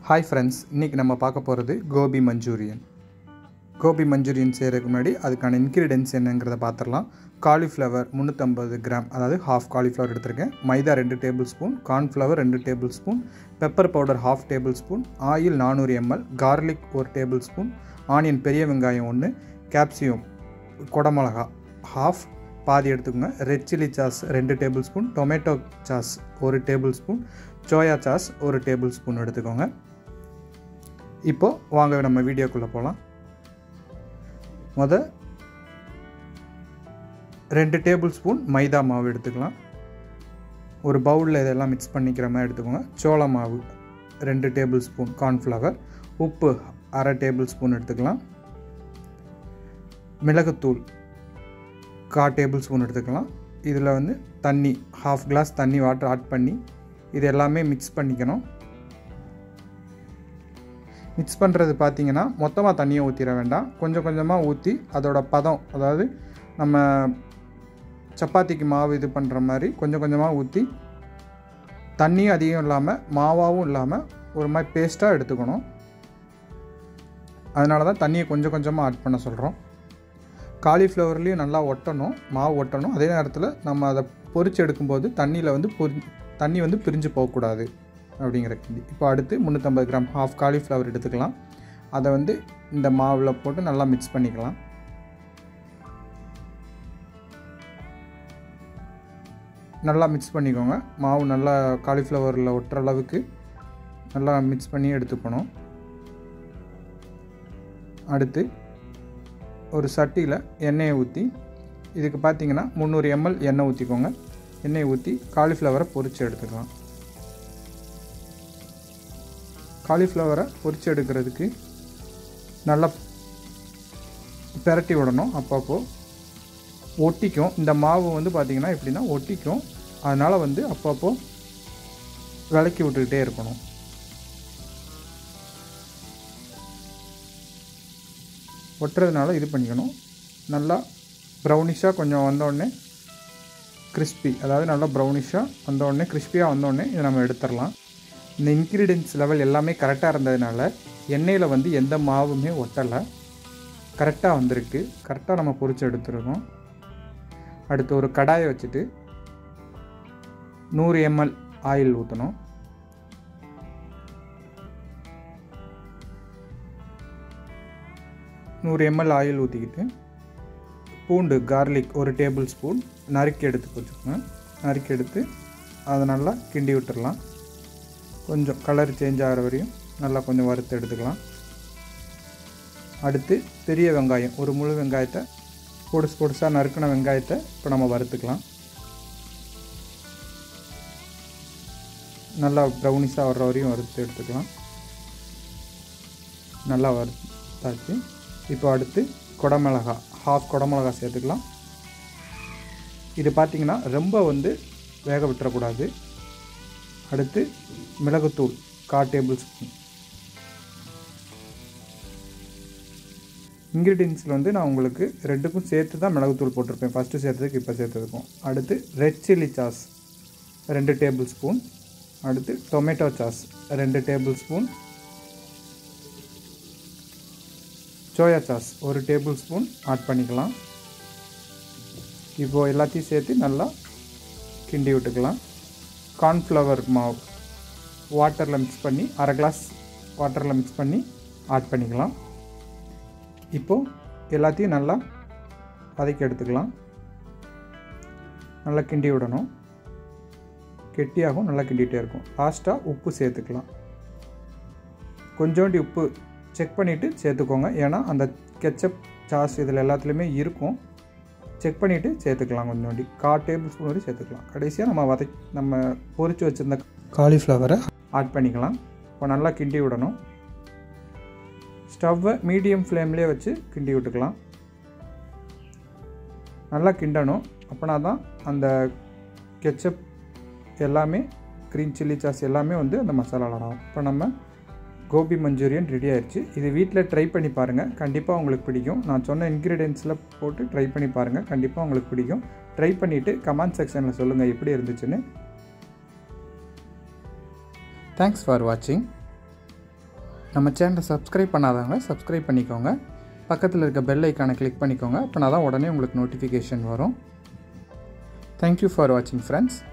hi friends இன்றைக்கி நம்ம பார்க்க போகிறது கோபி மஞ்சூரியன் கோபி மஞ்சூரியன் செய்கிறதுக்கு முன்னாடி அதுக்கான இன்க்ரீடியன்ஸ் என்னங்கிறத பார்த்துடலாம் காலிஃப்ளவர் முந்நூற்றம்பது கிராம் அதாவது ஹாஃப் காலிஃப்ளவர் எடுத்திருக்கேன் மைதா ரெண்டு டேபிள் ஸ்பூன் கார்ன்ஃப்ளவர் ரெண்டு tablespoon pepper powder half tablespoon oil நானூறு எம்எல் கார்லிக் ஒரு டேபிள் ஸ்பூன் ஆனியன் பெரிய வெங்காயம் ஒன்று கேப்சியம் குடமிளகா ஹாஃப் பாதி எடுத்துக்கோங்க ரெட் சில்லி சாஸ் ரெண்டு டேபிள் ஸ்பூன் டொமேட்டோ சாஸ் ஒரு டேபிள் ஸ்பூன் சோயா சாஸ் ஒரு டேபிள் ஸ்பூன் எடுத்துக்கோங்க இப்போது வாங்க நம்ம வீடியோக்குள்ளே போகலாம் முத ரெண்டு டேபிள் ஸ்பூன் மைதா மாவு எடுத்துக்கலாம் ஒரு பவுலில் இதெல்லாம் மிக்ஸ் பண்ணிக்கிற மாதிரி எடுத்துக்கோங்க சோள மாவு ரெண்டு டேபிள் ஸ்பூன் கார்ன்ஃப்ளவர் உப்பு அரை டேபிள் ஸ்பூன் எடுத்துக்கலாம் மிளகுத்தூள் கா டேபிள் ஸ்பூன் எடுத்துக்கலாம் இதில் வந்து தண்ணி ஹாஃப் கிளாஸ் தண்ணி வாட்டர் ஆட் பண்ணி இது எல்லாமே மிக்ஸ் பண்ணிக்கணும் மிக்ஸ் பண்ணுறது பார்த்தீங்கன்னா மொத்தமாக தண்ணியை ஊற்றிட வேண்டாம் கொஞ்சம் கொஞ்சமாக ஊற்றி அதோட பதம் அதாவது நம்ம சப்பாத்திக்கு மாவு இது பண்ணுற மாதிரி கொஞ்சம் கொஞ்சமாக ஊற்றி தண்ணியும் அதிகம் இல்லாமல் மாவாகவும் இல்லாமல் ஒரு மாதிரி பேஸ்ட்டாக எடுத்துக்கணும் அதனால தான் தண்ணியை கொஞ்சம் கொஞ்சமாக ஆட் பண்ண சொல்கிறோம் காலிஃப்ளவர்லேயும் நல்லா ஒட்டணும் மாவு ஒட்டணும் அதே நேரத்தில் நம்ம அதை பொரிச்சு எடுக்கும்போது தண்ணியில் வந்து பொரி தண்ணி வந்து பிரிஞ்சு போகக்கூடாது அப்படிங்கிற இப்போ அடுத்து முந்நூற்றம்பது கிராம் ஹாஃப் காலிஃப்ளவர் எடுத்துக்கலாம் அதை வந்து இந்த மாவில் போட்டு நல்லா மிக்ஸ் பண்ணிக்கலாம் நல்லா மிக்ஸ் பண்ணிக்கோங்க மாவு நல்லா காலிஃப்ளவரில் ஒட்டுற அளவுக்கு நல்லா மிக்ஸ் பண்ணி எடுத்துக்கணும் அடுத்து ஒரு சட்டியில் எண்ணெயை ஊற்றி இதுக்கு பார்த்தீங்கன்னா முந்நூறு எம்எல் எண்ணெய் ஊற்றிக்கோங்க எண்ணெயை ஊற்றி காலிஃப்ளவரை பொரித்து எடுத்துக்கலாம் காலிஃப்ளவரை பொரித்து எடுக்கிறதுக்கு நல்லா பெரட்டி விடணும் அப்பப்போ ஒட்டிக்கும் இந்த மாவு வந்து பார்த்திங்கன்னா எப்படின்னா ஒட்டிக்கும் அதனால் வந்து அப்பப்போ விளக்கி விட்டுக்கிட்டே இருக்கணும் ஒட்டுறதுனால இது பண்ணிக்கணும் நல்லா ப்ரௌனிஷாக கொஞ்சம் வந்தோடனே கிறிஸ்பி அதாவது நல்லா ப்ரௌனிஷாக வந்தோடனே கிறிஸ்பியாக வந்தோடனே இதை நம்ம எடுத்துடலாம் இந்த இன்க்ரீடியன்ஸ் லெவல் எல்லாமே கரெக்டாக இருந்ததுனால எண்ணெயில் வந்து எந்த மாவுமே ஒட்டலை கரெக்டாக வந்திருக்கு கரெக்டாக நம்ம பொரிச்சு எடுத்துருக்கோம் அடுத்து ஒரு கடாயை வச்சுட்டு நூறு எம்எல் ஆயில் ஊற்றணும் நூறு எம்எல் ஆயில் ஊற்றிக்கிட்டு பூண்டு கார்லிக் ஒரு டேபிள் ஸ்பூன் நறுக்கி எடுத்து வச்சுக்கோங்க நறுக்கி எடுத்து அதை நல்லா கிண்டி விட்டுடலாம் கொஞ்சம் கலர் சேஞ்ச் ஆகிற வரையும் நல்லா கொஞ்சம் வறுத்து எடுத்துக்கலாம் அடுத்து பெரிய வெங்காயம் ஒரு முழு வெங்காயத்தை பொடுசு பொடுசாக நறுக்கின வெங்காயத்தை இப்போ நம்ம வறுத்துக்கலாம் நல்லா ப்ரௌனிஷாக வர்ற வரையும் வறுத்து எடுத்துக்கலாம் நல்லா வறுத்தாச்சு இப்போ அடுத்து குடமிளகா ஹாஃப் குடமிளகா சேர்த்துக்கலாம் இது பார்த்திங்கன்னா ரொம்ப வந்து வேக விட்டுறக்கூடாது அடுத்து மிளகுத்தூள் கா டேபிள் ஸ்பூன் இன்க்ரீடியன்ஸில் வந்து நான் உங்களுக்கு ரெண்டுக்கும் சேர்த்து தான் மிளகுத்தூள் போட்டிருப்பேன் ஃபஸ்ட்டு சேர்த்ததுக்கு இப்போ சேர்த்ததுக்கும் அடுத்து ரெட் சில்லி சாஸ் ரெண்டு டேபிள் ஸ்பூன் அடுத்து டொமேட்டோ சாஸ் ரெண்டு டேபிள் ஸ்பூன் சோயா சாஸ் ஒரு டேபிள் ஸ்பூன் ஆட் பண்ணிக்கலாம் இப்போது எல்லாத்தையும் சேர்த்து நல்லா கிண்டி விட்டுக்கலாம் கார்ன்ஃப்ளவர் மாவு வாட்டரில் மிக்ஸ் பண்ணி அரை கிளாஸ் வாட்டரில் மிக்ஸ் பண்ணி ஆட் பண்ணிக்கலாம் இப்போது எல்லாத்தையும் நல்லா வதக்கி எடுத்துக்கலாம் நல்லா கிண்டி விடணும் கெட்டியாகவும் நல்லா கிண்டிகிட்டே இருக்கும் லாஸ்ட்டாக உப்பு சேர்த்துக்கலாம் கொஞ்சோண்டி உப்பு செக் பண்ணிவிட்டு சேர்த்துக்கோங்க ஏன்னா அந்த கெச்சப் சாஸ் இதில் எல்லாத்துலேயுமே இருக்கும் செக் பண்ணிவிட்டு சேர்த்துக்கலாம் கொஞ்சோண்டி கா டேபிள் ஸ்பூன் வரை சேர்த்துக்கலாம் கடைசியாக நம்ம வதை நம்ம பொரித்து வச்சுருந்த காலிஃப்ளவரை ஆட் பண்ணிக்கலாம் இப்போ நல்லா கிண்டி விடணும் ஸ்டவ்வை மீடியம் ஃப்ளேம்லேயே வச்சு கிண்டி விட்டுக்கலாம் நல்லா கிண்டணும் அப்படின்னா தான் அந்த கெச்சப் எல்லாமே க்ரீன் சில்லி சாஸ் எல்லாமே வந்து அந்த மசாலாவில் ஆகும் இப்போ நம்ம கோபி மஞ்சூரியன் ரெடி ஆயிடுச்சு இது வீட்டில் ட்ரை பண்ணி பாருங்கள் கண்டிப்பாக உங்களுக்கு பிடிக்கும் நான் சொன்ன இன்க்ரீடியன்ஸில் போட்டு ட்ரை பண்ணி பாருங்கள் கண்டிப்பாக உங்களுக்கு பிடிக்கும் ட்ரை பண்ணிவிட்டு கமெண்ட் செக்ஷனில் சொல்லுங்கள் எப்படி இருந்துச்சுன்னு தேங்க்ஸ் ஃபார் வாட்சிங் நம்ம சேனலை சப்ஸ்கிரைப் பண்ணாதவங்க சப்ஸ்கிரைப் பண்ணிக்கோங்க பக்கத்தில் இருக்க பெல் ஐக்கானை கிளிக் பண்ணிக்கோங்க அப்படின்னா தான் உடனே உங்களுக்கு நோட்டிஃபிகேஷன் வரும் தேங்க்யூ ஃபார் வாட்சிங் ஃப்ரெண்ட்ஸ்